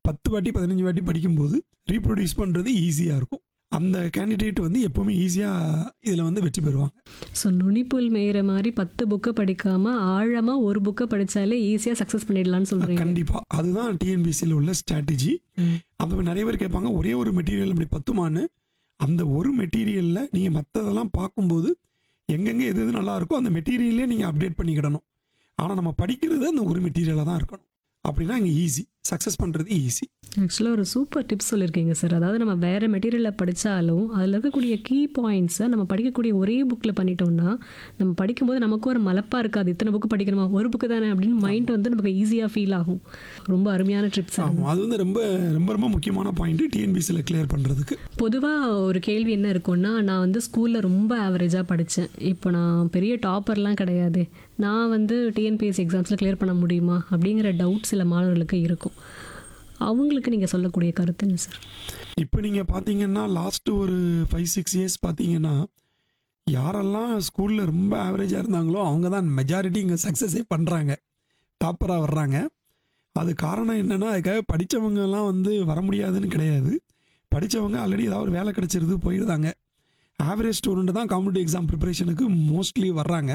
பத்து வாட்டி பதினஞ்சு வாட்டி படிக்கும்போது ரீப்ரொடியூஸ் பண்ணுறது ஈஸியாக இருக்கும் அந்த கேண்டிடேட் வந்து எப்போவுமே ஈஸியாக இதில் வந்து வெற்றி பெறுவாங்க ஸோ நுனிப்புல் மேயிற மாதிரி பத்து புக்கை படிக்காமல் ஆழமாக ஒரு புக்கை படித்தாலே ஈஸியாக சக்ஸஸ் பண்ணிடலாம்னு சொல்கிறீங்க கண்டிப்பாக அதுதான் டிஎன்பிசியில் உள்ள ஸ்ட்ராட்டஜி ம். அப்போ நிறைய பேர் கேட்பாங்க ஒரே ஒரு மெட்டீரியல் அப்படி பத்துமான்னு அந்த ஒரு மெட்டீரியலில் நீங்கள் மற்றதெல்லாம் பார்க்கும்போது எங்கெங்கே எது எது நல்லா இருக்கோ அந்த மெட்டீரியலே நீங்கள் அப்டேட் பண்ணிக்கிடணும் ஆனால் நம்ம படிக்கிறது அந்த ஒரு மெட்டீரியலாக தான் இருக்கணும் அப்படின்னா இங்கே ஈஸி சக்ஸஸ் பண்ணுறது ஈஸி ஆக்சுவலாக ஒரு சூப்பர் டிப்ஸ் சொல்லியிருக்கீங்க சார் அதாவது நம்ம வேறு மெட்டீரியலில் படித்தாலும் அதில் இருக்கக்கூடிய கீ பாயிண்ட்ஸை நம்ம படிக்கக்கூடிய ஒரே புக்கில் பண்ணிட்டோம்னா நம்ம படிக்கும்போது நமக்கும் ஒரு மலப்பாக இருக்காது இத்தனை புக்கு படிக்கணுமா ஒரு புக்கு தானே அப்படின்னு மைண்ட் வந்து நமக்கு ஈஸியாக ஃபீல் ஆகும் ரொம்ப அருமையான ட்ரிப்ஸ் ஆமாம் அது வந்து ரொம்ப ரொம்ப ரொம்ப முக்கியமான பாயிண்ட்டு டிஎன்பிசியில் கிளியர் பண்ணுறதுக்கு பொதுவாக ஒரு கேள்வி என்ன இருக்கும்னா நான் வந்து ஸ்கூலில் ரொம்ப ஆவரேஜாக படித்தேன் இப்போ நான் பெரிய டாப்பர்லாம் கிடையாது நான் வந்து டிஎன்பிஎஸ்சி எக்ஸாம்ஸில் கிளியர் பண்ண முடியுமா அப்படிங்கிற டவுட் சில மாணவர்களுக்கு இருக்கும் அவங்களுக்கு நீங்கள் சொல்லக்கூடிய கருத்து என்ன சார் இப்போ நீங்கள் பார்த்தீங்கன்னா லாஸ்ட்டு ஒரு ஃபைவ் சிக்ஸ் இயர்ஸ் பார்த்தீங்கன்னா யாரெல்லாம் ஸ்கூலில் ரொம்ப ஆவரேஜாக இருந்தாங்களோ அவங்க தான் மெஜாரிட்டி இங்கே சக்ஸஸே பண்ணுறாங்க டாப்பராக வர்றாங்க அது காரணம் என்னென்னா அதுக்காக படித்தவங்கலாம் வந்து வர முடியாதுன்னு கிடையாது படித்தவங்க ஆல்ரெடி ஏதாவது ஒரு வேலை கிடச்சிருது போயிடுதாங்க ஆவரேஜ் ஸ்டூடெண்ட் தான் காம்படிட்டிவ் எக்ஸாம் ப்ரிப்பரேஷனுக்கு மோஸ்ட்லி வர்றாங்க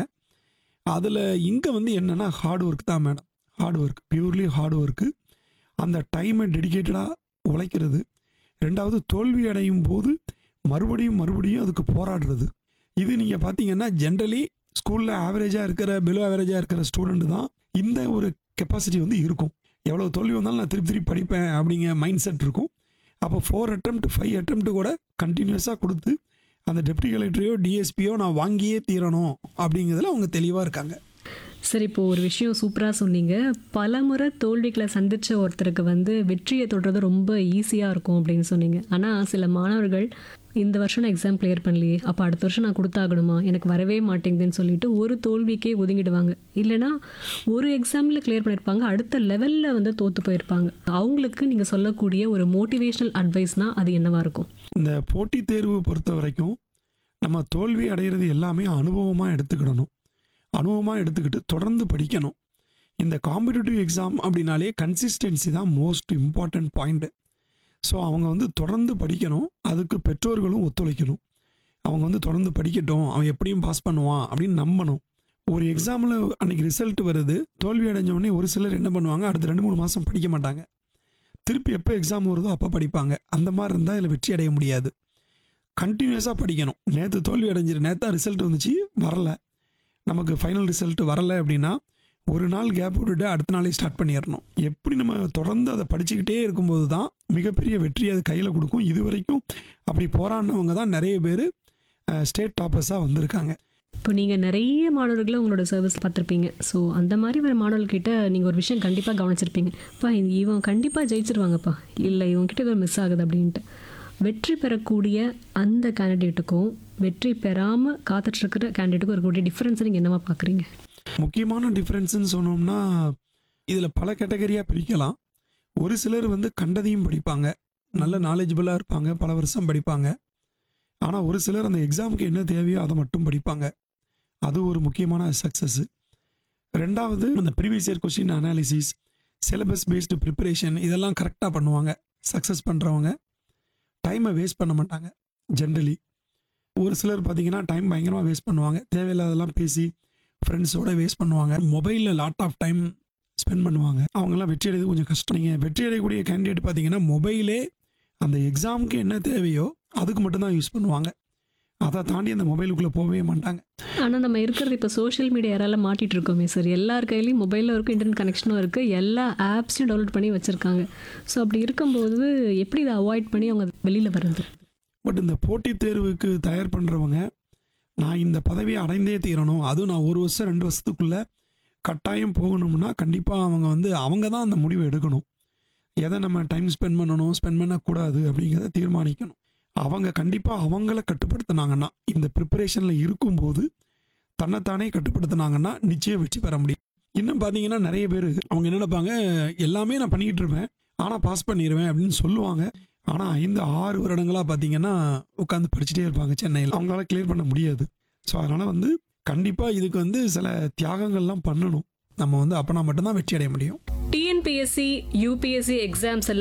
அதில் இங்கே வந்து என்னென்னா ஹார்ட் ஒர்க் தான் madam hard work purely hard ஒர்க்கு அந்த டைமை டெடிக்கேட்டடாக உழைக்கிறது ரெண்டாவது தோல்வி அடையும் போது மறுபடியும் மறுபடியும் அதுக்கு போராடுறது இது நீங்கள் பார்த்தீங்கன்னா ஜென்ரலி ஸ்கூலில் ஆவரேஜாக இருக்கிற பிலோ ஆவரேஜாக இருக்கிற ஸ்டூடெண்ட் தான் இந்த ஒரு கெப்பாசிட்டி வந்து இருக்கும் எவ்வளோ தோல்வி வந்தாலும் நான் திருப்பி திருப்பி படிப்பேன் அப்படிங்கிற மைண்ட் செட் இருக்கும் அப்போ ஃபோர் attempt ஃபைவ் attempt கூட கண்டினியூஸாக கொடுத்து அந்த டெப்டி கலெக்டரையோ டிஎஸ்பியோ நான் வாங்கியே தீரணும் அப்படிங்கிறதுல அவங்க தெளிவாக இருக்காங்க சரி இப்போ ஒரு விஷயம் சூப்பராக சொன்னீங்க பலமுறை தோல்விகளை சந்தித்த ஒருத்தருக்கு வந்து வெற்றியை தொடுறது ரொம்ப ஈஸியாக இருக்கும் அப்படின்னு சொன்னீங்க ஆனால் சில மாணவர்கள் இந்த வருஷம் நான் எக்ஸாம் கிளியர் பண்ணலையே அப்போ அடுத்த வருஷம் நான் கொடுத்தாகணுமா எனக்கு வரவே மாட்டேங்குதுன்னு சொல்லிட்டு ஒரு தோல்விக்கே ஒதுங்கிடுவாங்க இல்லைனா ஒரு எக்ஸாமில் கிளியர் பண்ணியிருப்பாங்க அடுத்த லெவலில் வந்து தோற்று போயிருப்பாங்க அவங்களுக்கு நீங்கள் சொல்லக்கூடிய ஒரு மோட்டிவேஷனல் அட்வைஸ்னால் அது என்னவா இருக்கும் இந்த போட்டித் தேர்வு பொறுத்த வரைக்கும் நம்ம தோல்வி அடைகிறது எல்லாமே அனுபவமாக எடுத்துக்கிடணும் அனுபவமாக எடுத்துக்கிட்டு தொடர்ந்து படிக்கணும் இந்த காம்படிட்டிவ் எக்ஸாம் அப்படின்னாலே கன்சிஸ்டன்சி தான் மோஸ்ட் இம்பார்ட்டன்ட் பாயிண்ட்டு ஸோ அவங்க வந்து தொடர்ந்து படிக்கணும் அதுக்கு பெற்றோர்களும் ஒத்துழைக்கணும் அவங்க வந்து தொடர்ந்து படிக்கட்டும் அவன் எப்படியும் பாஸ் பண்ணுவான் அப்படின்னு நம்பணும் ஒரு எக்ஸாமில் அன்னைக்கு ரிசல்ட் வருது தோல்வி அடைஞ்ச உடனே ஒரு சிலர் என்ன பண்ணுவாங்க அடுத்த ரெண்டு மூணு மாதம் படிக்க மாட்டாங்க திருப்பி எப்போ எக்ஸாம் வருதோ அப்போ படிப்பாங்க அந்த மாதிரி இருந்தால் இதில் வெற்றி அடைய முடியாது கண்டினியூஸாக படிக்கணும் நேற்று தோல்வி அடைஞ்சிரு நேற்றா ரிசல்ட் வந்துச்சு வரல நமக்கு ஃபைனல் ரிசல்ட் வரல அப்படின்னா ஒரு நாள் கேப் விட்டுட்டு அடுத்த நாளே ஸ்டார்ட் பண்ணிடணும் எப்படி நம்ம தொடர்ந்து அதை படிச்சுக்கிட்டே இருக்கும்போது தான் மிகப்பெரிய வெற்றி அது கையில் கொடுக்கும் இது வரைக்கும் அப்படி போராடினவங்க தான் நிறைய பேர் ஸ்டேட் டாப்பர்ஸாக வந்திருக்காங்க இப்போ நீங்கள் நிறைய மாணவர்களை உங்களோட சர்வீஸ் பார்த்துருப்பீங்க ஸோ அந்த மாதிரி வர மாணவர்கிட்ட நீங்கள் ஒரு விஷயம் கண்டிப்பாக கவனிச்சிருப்பீங்க அப்பா இந்த- இவன் கண்டிப்பாக ஜெயிச்சிருவாங்கப்பா இல்லை இவன்கிட்ட ஏதோ மிஸ் ஆகுது அப்படின்ட்டு வெற்றி பெறக்கூடிய அந்த கேண்டிடேட்டுக்கும் வெற்றி பெறாமல் காத்துட்ருக்கிற கேண்டிடேட்டுக்கும் இருக்கக்கூடிய டிஃப்ரென்ஸை நீங்கள் என்னவா பார்க்குறீங்க முக்கியமான டிஃப்ரென்ஸ்னு சொன்னோம்னா இதில் பல கேட்டகரியாக பிரிக்கலாம் ஒரு சிலர் வந்து கண்டதையும் படிப்பாங்க நல்ல நாலேஜபிளாக இருப்பாங்க பல வருஷம் படிப்பாங்க ஆனால் ஒரு சிலர் அந்த எக்ஸாமுக்கு என்ன தேவையோ அதை மட்டும் படிப்பாங்க அது ஒரு முக்கியமான சக்ஸஸ் ரெண்டாவது அந்த previous year question analysis syllabus based preparation இதெல்லாம் கரெக்டாக பண்ணுவாங்க சக்ஸஸ் பண்ணுறவங்க டைமை வேஸ்ட் பண்ண மாட்டாங்க ஜென்ரலி ஒரு சிலர் பார்த்தீங்கன்னா டைம் பயங்கரமாக வேஸ்ட் பண்ணுவாங்க தேவையில்லாதெல்லாம் பேசி ஃப்ரெண்ட்ஸோட வேஸ்ட் பண்ணுவாங்க மொபைலில் லாட் ஆஃப் டைம் ஸ்பெண்ட் பண்ணுவாங்க அவங்கெல்லாம் வெற்றி அடைയത് கொஞ்சம் கஷ்டம் நீங்கள் வெற்றி அடையக்கூடிய கேண்டிடேட் பார்த்தீங்கன்னா மொபைலே அந்த எக்ஸாமுக்கு என்ன தேவையோ அதுக்கு மட்டும்தான் யூஸ் பண்ணுவாங்க அதை தாண்டி அந்த மொபைலுக்குள்ளே போகவே மாட்டாங்க ஆனால் நம்ம இருக்கிறது இப்போ சோஷியல் மீடியா யாரால மாட்டிட்டு இருக்கோமே சார் எல்லார் கையிலையும் மொபைலில் இருக்கும் இன்டர்நெட் கனெக்ஷனும் இருக்குது எல்லா ஆப்ஸையும் டவுன்லோட் பண்ணி வச்சுருக்காங்க ஸோ அப்படி இருக்கும்போது எப்படி இதை அவாய்ட் பண்ணி அவங்க வெளியில் வர்றது பட் இந்த போட்டித் தேர்வுக்கு தயார் பண்ணுறவங்க நான் இந்த பதவியை அடைந்தே தீரணும் அதுவும் நான் ஒரு வருஷம் ரெண்டு வருஷத்துக்குள்ளே கட்டாயம் போகணும்னா கண்டிப்பாக அவங்க வந்து அவங்க தான் அந்த முடிவை எடுக்கணும் எதை நம்ம டைம் ஸ்பெண்ட் பண்ணணும் ஸ்பெண்ட் பண்ணக்கூடாது அப்படிங்கிறத தீர்மானிக்கணும் அவங்க கண்டிப்பாக அவங்கள கட்டுப்படுத்துனாங்கன்னா இந்த ப்ரிப்பரேஷனில் இருக்கும்போது தன்னைத்தானே கட்டுப்படுத்துனாங்கன்னா நிச்சயம் வெற்றி பெற முடியும் இன்னும் பார்த்தீங்கன்னா நிறைய பேர் அவங்க என்ன நினைப்பாங்க எல்லாமே நான் பண்ணிக்கிட்டு இருப்பேன் ஆனால் பாஸ் பண்ணிடுவேன் அப்படின்னு சொல்லுவாங்க ஆனால் ஐந்து ஆறு வருடங்களாக பார்த்தீங்கன்னா உட்காந்து படிச்சுட்டே இருப்பாங்க சென்னையில் அவங்களால கிளியர் பண்ண முடியாது ஸோ அதனால் வந்து கண்டிப்பாக இதுக்கு வந்து சில தியாகங்கள்லாம் பண்ணணும் நம்ம வந்து அப்போனா மட்டும்தான் வெற்றி அடைய முடியும் டிஎன்பிஎஸ்சி யூபிஎஸ்சி எக்ஸாம்ஸ்